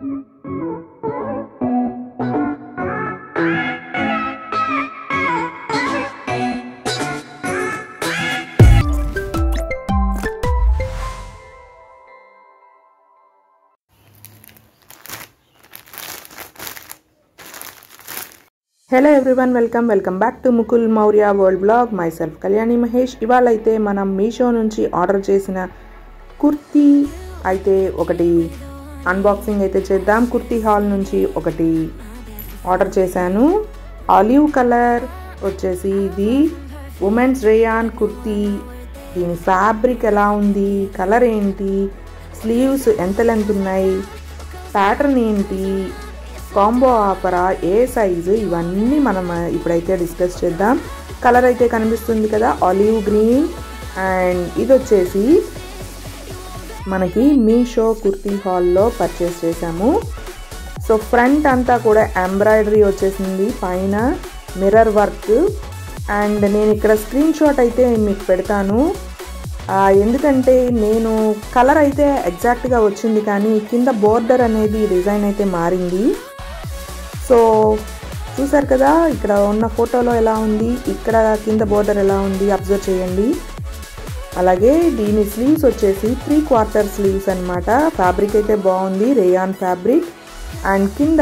Hello everyone welcome welcome back to Mukul Maurya world blog my self Kalyani Mahesh ఇవాళ అయితే మనం మీషో నుంచి ఆర్డర్ చేసిన కుర్తీ అయితే ఒకటి అన్బాక్సింగ్ అయితే చేద్దాం కుర్తీ హాల్ నుంచి ఒకటి ఆర్డర్ చేశాను ఆలివ్ కలర్ వచ్చేసి ఇది ఉమెన్స్ రేయాన్ కుర్తీ దీని ఫ్యాబ్రిక్ ఎలా ఉంది కలర్ ఏంటి స్లీవ్స్ ఎంత లెంత్ ఉన్నాయి ప్యాటర్న్ ఏంటి కాంబో ఆఫరా ఏ సైజు ఇవన్నీ మనం ఇప్పుడైతే డిస్కస్ చేద్దాం కలర్ అయితే కనిపిస్తుంది కదా ఆలివ్ గ్రీన్ అండ్ ఇది వచ్చేసి మనకి మీషో కుర్తీ హాల్లో పర్చేస్ చేసాము సో ఫ్రంట్ అంతా కూడా ఎంబ్రాయిడరీ వచ్చేసింది పైన మిర్రర్ వర్క్ అండ్ నేను ఇక్కడ స్క్రీన్ షాట్ అయితే మీకు పెడతాను ఎందుకంటే నేను కలర్ అయితే ఎగ్జాక్ట్గా వచ్చింది కానీ కింద బోర్డర్ అనేది డిజైన్ అయితే మారింది సో చూసారు కదా ఇక్కడ ఉన్న ఫోటోలో ఎలా ఉంది ఇక్కడ కింద బోర్డర్ ఎలా ఉంది అబ్జర్వ్ చేయండి అలాగే దీని స్లీవ్స్ వచ్చేసి త్రీ క్వార్టర్ స్లీవ్స్ అనమాట ఫ్యాబ్రిక్ అయితే బాగుంది రేయాన్ ఫ్యాబ్రిక్ అండ్ కింద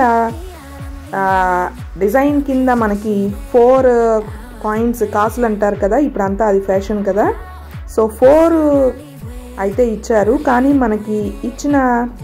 డిజైన్ కింద మనకి ఫోర్ కాయిన్స్ కాసులు అంటారు కదా ఇప్పుడు అంతా అది ఫ్యాషన్ కదా సో ఫోర్ అయితే ఇచ్చారు కానీ మనకి ఇచ్చిన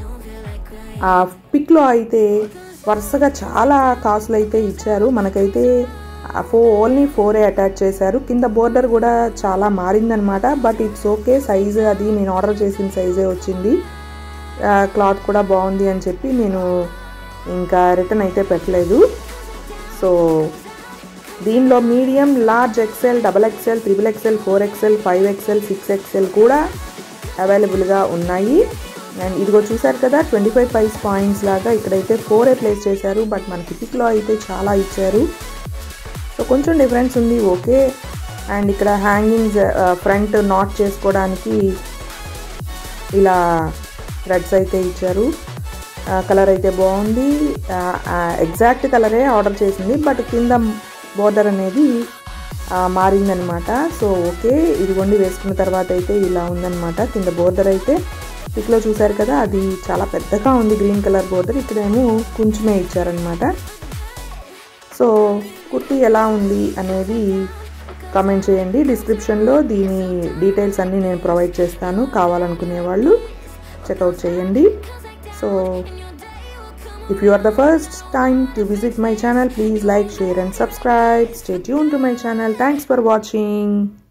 పిక్లో అయితే వరుసగా చాలా కాసులు అయితే ఇచ్చారు మనకైతే ఫో ఓన్లీ ఫోరే అటాచ్ చేశారు కింద బోర్డర్ కూడా చాలా మారిందనమాట బట్ ఇట్స్ ఓకే సైజు అది నేను ఆర్డర్ చేసిన సైజే వచ్చింది క్లాత్ కూడా బాగుంది అని చెప్పి నేను ఇంకా రిటర్న్ అయితే పెట్టలేదు సో దీనిలో medium large XL double XL triple XL four XL five XL six XL కూడా అవైలబుల్గా ఉన్నాయి అండ్ ఇదిగో చూసారు కదా ట్వంటీ ఫైవ్ ప్రైస్ పాయింట్స్ లాగా ఇక్కడైతే ఫోరే ప్లేస్ చేశారు బట్ మనకి పిక్లో అయితే చాలా ఇచ్చారు సో కొంచెం డిఫరెన్స్ ఉంది ఓకే అండ్ ఇక్కడ హ్యాంగింగ్స్ ఫ్రంట్ నాట్ చేసుకోవడానికి ఇలా థ్రెడ్స్ అయితే ఇచ్చారు కలర్ అయితే బాగుంది ఎగ్జాక్ట్ కలరే ఆర్డర్ చేసింది బట్ కింద బోర్డర్ అనేది మారిందనమాట సో ఓకే ఇదిగోండి వేసుకున్న తర్వాత అయితే ఇలా ఉందన్నమాట కింద బోర్డర్ అయితే పిక్లో చూసారు కదా అది చాలా పెద్దగా ఉంది గ్రీన్ కలర్ బోర్డర్ ఇక్కడేమో కొంచెమే ఇచ్చారనమాట సో కుర్తీ ఎలా ఉంది అనేది కామెంట్ చేయండి డిస్క్రిప్షన్లో దీని డీటెయిల్స్ అన్నీ నేను ప్రొవైడ్ చేస్తాను కావాలనుకునే వాళ్ళు చెక్అవుట్ చేయండి so If you are the first time to visit my channel, please like, share and subscribe. Stay tuned to my channel. Thanks for watching.